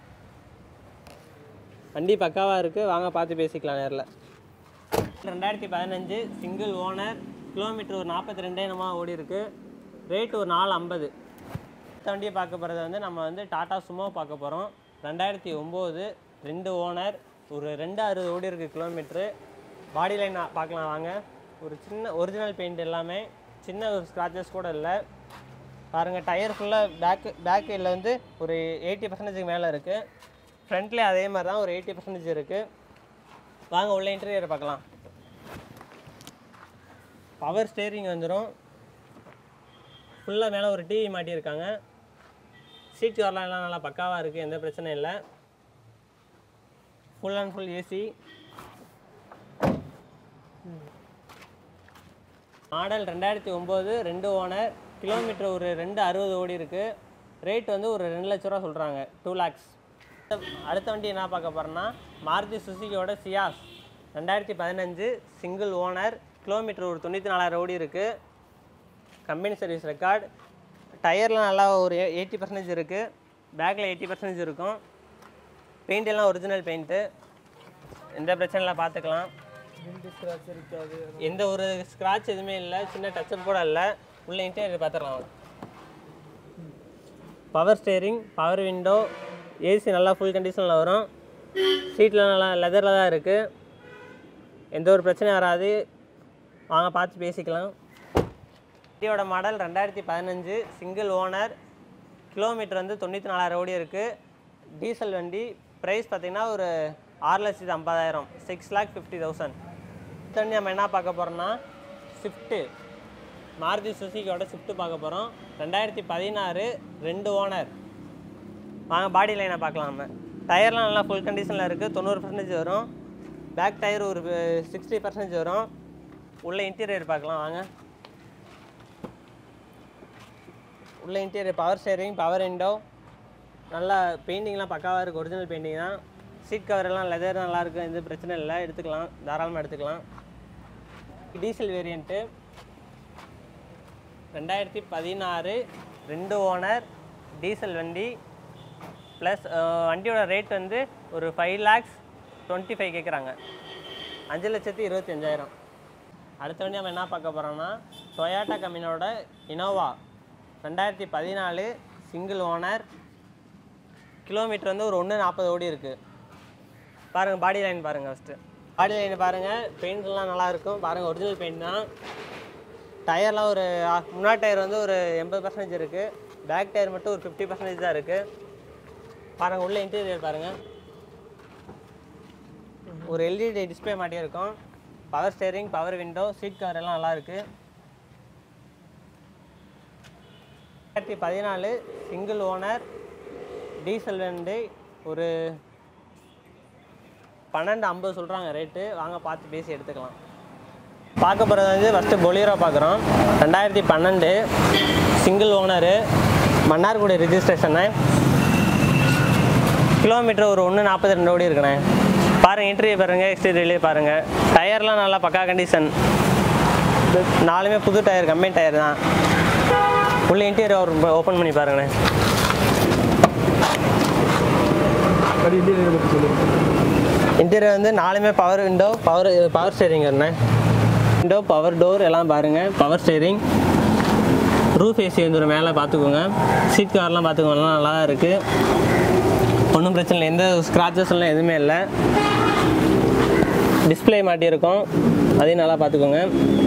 வண்டி பக்காவாக இருக்குது வாங்க பார்த்து பேசிக்கலாம் நேரில் ரெண்டாயிரத்தி பதினஞ்சு சிங்கிள் ஓனர் கிலோமீட்டர் ஒரு நாற்பத்தி ரெண்டே நம்ம ஓடி இருக்கு ரேட் ஒரு நாலு ஐம்பது இந்த வண்டியை பார்க்க போகிறது வந்து நம்ம வந்து டாடா சுமோ பார்க்க போகிறோம் ரெண்டாயிரத்தி ஒம்பது ரெண்டு ஓனர் ஒரு ரெண்டு அறுபது ஓடி இருக்குது கிலோமீட்ரு பாடி லைன் பார்க்கலாம் வாங்க ஒரு சின்ன ஒரிஜினல் பெயிண்ட் எல்லாமே சின்ன ஒரு ஸ்க்ராச்சஸ் கூட இல்லை பாருங்கள் டயர் ஃபுல்லாக பேக்கு பேக் வீலில் வந்து ஒரு எயிட்டி பர்சன்டேஜுக்கு மேலே இருக்குது ஃப்ரண்ட்லேயே அதே மாதிரி தான் ஒரு எயிட்டி பர்சன்டேஜ் இருக்குது வாங்க உள்ள இன்டீரியர் பார்க்கலாம் பவர் ஸ்டேரிங் வந்துடும் ஃபுல்லாக மேலே ஒரு டிவி மாட்டியிருக்காங்க சீட் கவர்லாம் எல்லாம் நல்லா பக்காவாக இருக்குது எந்த பிரச்சனையும் இல்லை full and full AC model ரெண்டாயிரத்தி ஒம்பது ரெண்டு ஓனர் கிலோமீட்டர் ஒரு ரெண்டு அறுபது ஓடி இருக்குது ரேட் வந்து ஒரு ரெண்டு லட்ச ரூபா சொல்கிறாங்க டூ லேக்ஸ் அடுத்த வண்டி என்ன பார்க்க போகிறோன்னா மாருதி சுசுகியோட சியாஸ் ரெண்டாயிரத்தி பதினஞ்சு சிங்கிள் ஓனர் கிலோமீட்டர் ஒரு தொண்ணூற்றி நாலாயிரம் ஓடி இருக்குது கம்பெனி சர்வீஸ் ரெக்கார்ட் டயர்லாம் நல்லா ஒரு எயிட்டி பர்சன்டேஜ் இருக்குது பேக்கில் எயிட்டி பர்சன்டேஜ் இருக்கும் பெயிண்ட் எல்லாம் ஒரிஜினல் பெயிண்ட்டு எந்த பிரச்சனை இல்லை பார்த்துக்கலாம் எந்த ஒரு ஸ்க்ராட்ச் எதுவுமே இல்லை சின்ன டச்சப் கூட இல்லை உள்ள இன்டீரியர் பார்த்துக்கலாம் power steering power window AC நல்லா ஃபுல் கண்டிஷனில் வரும் சீட்டில் நல்லா லெதரில் தான் இருக்குது எந்த ஒரு பிரச்சனையும் வராது வாங்க பார்த்து பேசிக்கலாம் வண்டியோட மாடல் ரெண்டாயிரத்தி பதினஞ்சு சிங்கிள் ஓனர் கிலோமீட்டர் வந்து தொண்ணூற்றி நாலாயிரம் ஓடி இருக்குது டீசல் வண்டி ப்ரைஸ் பார்த்திங்கன்னா ஒரு ஆறு லட்சத்து ஐம்பதாயிரம் சிக்ஸ் லேக் ஃபிஃப்டி தௌசண்ட் வண்டி நம்ம என்ன பார்க்க போகிறோம்னா ஸ்விஃப்ட்டு மாருதி சுசுகியோட ஸ்விஃப்ட் பார்க்க போகிறோம் ரெண்டாயிரத்தி பதினாறு ரெண்டு ஓனர் வாங்க பாடி லைனை பார்க்கலாம் நம்ம டயர்லாம் நல்லா ஃபுல் கண்டிஷனில் இருக்குது தொண்ணூறு பர்சன்டேஜ் வரும் பேக் டயர் ஒரு சிக்ஸ்டி பர்சன்டேஜ் வரும் உள்ள இன்டீரியர் பார்க்கலாம் வாங்க உள்ள interior power steering power window நல்லா பெயிண்டிங்லாம் பக்காவாக இருக்குது ஒரிஜினல் பெயிண்டிங் தான் சீட் கவர் எல்லாம் லெதர் நல்லா இருக்கும் எந்த பிரச்சனை இல்லை எடுத்துக்கலாம் தாராளமாக எடுத்துக்கலாம் டீசல் வேரியண்ட்டு ரெண்டாயிரத்தி பதினாறு ரெண்டு ஓனர் டீசல் வண்டி ப்ளஸ் வண்டியோட ரேட் வந்து ஒரு ஃபைவ் லேக்ஸ் டுவெண்ட்டி ஃபைவ் கேட்குறாங்க அஞ்சு லட்சத்தி இருபத்தி அஞ்சாயிரம் அடுத்த வண்டி நம்ம என்ன பார்க்க போகிறோம்னா டொயாட்டா கம்பெனியோட இனோவா ரெண்டாயிரத்தி பதினாலு சிங்கிள் ஓனர் கிலோமீட்டர் வந்து ஒரு ஒன்று நாற்பது ஓடி இருக்குது பாருங்கள் பாடி லைன் பாருங்கள் ஃபஸ்ட்டு பாடி லைன் பாருங்கள் பெயிண்ட்லாம் நல்லா இருக்கும் பாருங்கள் ஒரிஜினல் பெயிண்ட் தான் டயர்லாம் ஒரு ஆ- முன்னாடி டயர் வந்து ஒரு எண்பது பர்சன்டேஜ் இருக்குது பேக் டயர் மட்டும் ஒரு ஃபிஃப்டி பர்சன்டேஜ் தான் இருக்குது பாருங்கள் உள்ள இன்டீரியர் பாருங்கள் ஒரு எல்இடி டிஸ்பிளே மாட்டியிருக்கும் power steering power window seat cover எல்லாம் நல்லா இருக்குது ரெண்டாயிரத்தி பதினாலு சிங்கிள் ஓனர் டீசல் வண்டி ஒரு பன்னெண்டு ஐம்பது சொல்கிறாங்க ரேட்டு வாங்க பார்த்து பேசி எடுத்துக்கலாம் பார்க்க போகிறது வந்து ஃபஸ்ட்டு பொலியரோ பார்க்குறோம் ரெண்டாயிரத்தி பன்னெண்டு single owner Mannargudi registration kilometre ஒரு ஒன்று நாற்பத்தி ரெண்டு ஓடி இருக்குண்ணே பாருங்கள் இன்டர்வியூ பாருங்கள் எக்ஸ்டீரியர்லேயே பாருங்கள் டயர்லாம் நல்லா பக்கா கண்டிஷன் நாலுமே புது டயர் கம்பெனி டயர் தான் உள்ள இன்டீரியர் ஓப்பன் பண்ணி பாருங்கண்ணே அது இன்டீரியர் பற்றி சொல்லுங்கள் இன்டீரியர் வந்து நாலுமே power window power power steering அண்ணே விண்டோ பவர் டோர் எல்லாம் பாருங்கள் பவர் ஸ்டேரிங் ரூஃப் ஏசி வந்துடும் மேலே பார்த்துக்கோங்க சீட் கவர்லாம் பார்த்துக்கோங்க எல்லாம் நல்லா தான் இருக்குது ஒன்றும் பிரச்சனை இல்லை எந்த ஸ்க்ராச்சஸ் எல்லாம் எதுவுமே இல்லை டிஸ்ப்ளே மாட்டியிருக்கோம் அதையும் நல்லா பார்த்துக்கோங்க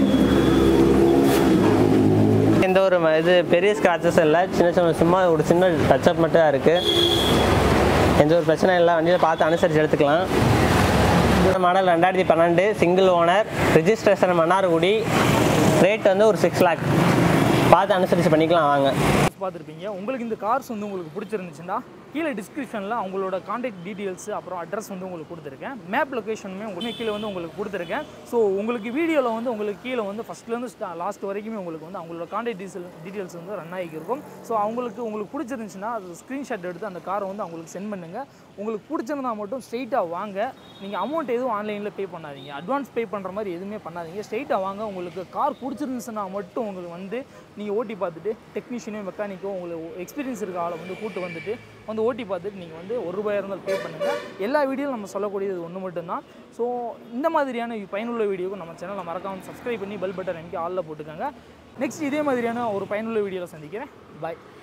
எந்த ஒரு ம- இது பெரிய ஸ்க்ராச்சஸ் இல்லை சின்ன சின்ன சும்மா ஒரு சின்ன டச்சப் மட்டும் தான் இருக்குது எந்த ஒரு பிரச்சனை இல்லை வண்டியில் பார்த்து அனுசரித்து எடுத்துக்கலாம் இந்த மாடல் ரெண்டாயிரத்தி பன்னெண்டு single owner registration Mannargudi rate வந்து ஒரு சிக்ஸ் லேக் பார்த்து அனுசரித்து பண்ணிக்கலாம் வாங்க பார்த்துருப்பீங்க உங்களுக்கு இந்த கார்ஸ் வந்து உங்களுக்கு பிடிச்சிருந்துச்சுன்னா கீழே டிஸ்கிரிப்ஷனில் அவங்களோட காண்டாக்ட் டீட்டெயில்ஸ் அப்புறம் அட்ரஸ் வந்து உங்களுக்கு கொடுத்துருக்கேன் மேப் லொக்கேஷனுமே உங்களுக்கு கீழே வந்து உங்களுக்கு கொடுத்துருக்கேன் ஸோ உங்களுக்கு வீடியோவில் வந்து உங்களுக்கு கீழே வந்து ஃபஸ்ட்லேருந்து லாஸ்ட் வரைக்குமே உங்களுக்கு வந்து அவங்களோட காண்டாக்ட் டீசல் டீட்டெயில்ஸ் வந்து ரன் ஆகியிருக்கும் ஸோ அவங்களுக்கு உங்களுக்கு பிடிச்சிருந்துச்சுன்னா அது ஸ்க்ரீன்ஷாட் எடுத்து அந்த காரை வந்து அவங்களுக்கு சென்ட் பண்ணுங்கள் உங்களுக்கு பிடிச்சிருந்தா மட்டும் ஸ்ட்ரெயிட்டாக வாங்க நீங்கள் அமௌண்ட் எதுவும் ஆன்லைனில் பே பண்ணாதீங்க அட்வான்ஸ் பே பண்ணுற மாதிரி எதுவுமே பண்ணாதீங்க ஸ்ட்ரெயிட்டாக வாங்க உங்களுக்கு கார் பிடிச்சிருந்துச்சுன்னா மட்டும் உங்களுக்கு வந்து நீங்கள் ஓட்டி பார்த்துட்டு டெக்னீஷியனோ மெக்கானிக்கோ உங்களுக்கு எக்ஸ்பீரியன்ஸ் இருக்க ஆளை வந்து கூட்டு வந்துட்டு வந்து ஓட்டி பார்த்துட்டு நீங்கள் வந்து ஒரு ரூபாய் இருந்தாலும் பே பண்ணுங்கள் எல்லா வீடியோவும் நம்ம சொல்லக்கூடியது ஒன்று மட்டும்தான் ஸோ இந்த மாதிரியான பயனுள்ள வீடியோக்கு நம்ம சேனலை மறக்காமல் சப்ஸ்கிரைப் பண்ணி பெல் பட்டன் எனக்கு ஆளில் போட்டுக்கோங்க நெக்ஸ்ட் இதே மாதிரியான ஒரு பயனுள்ள வீடியோவில் சந்திக்கிறேன் பாய்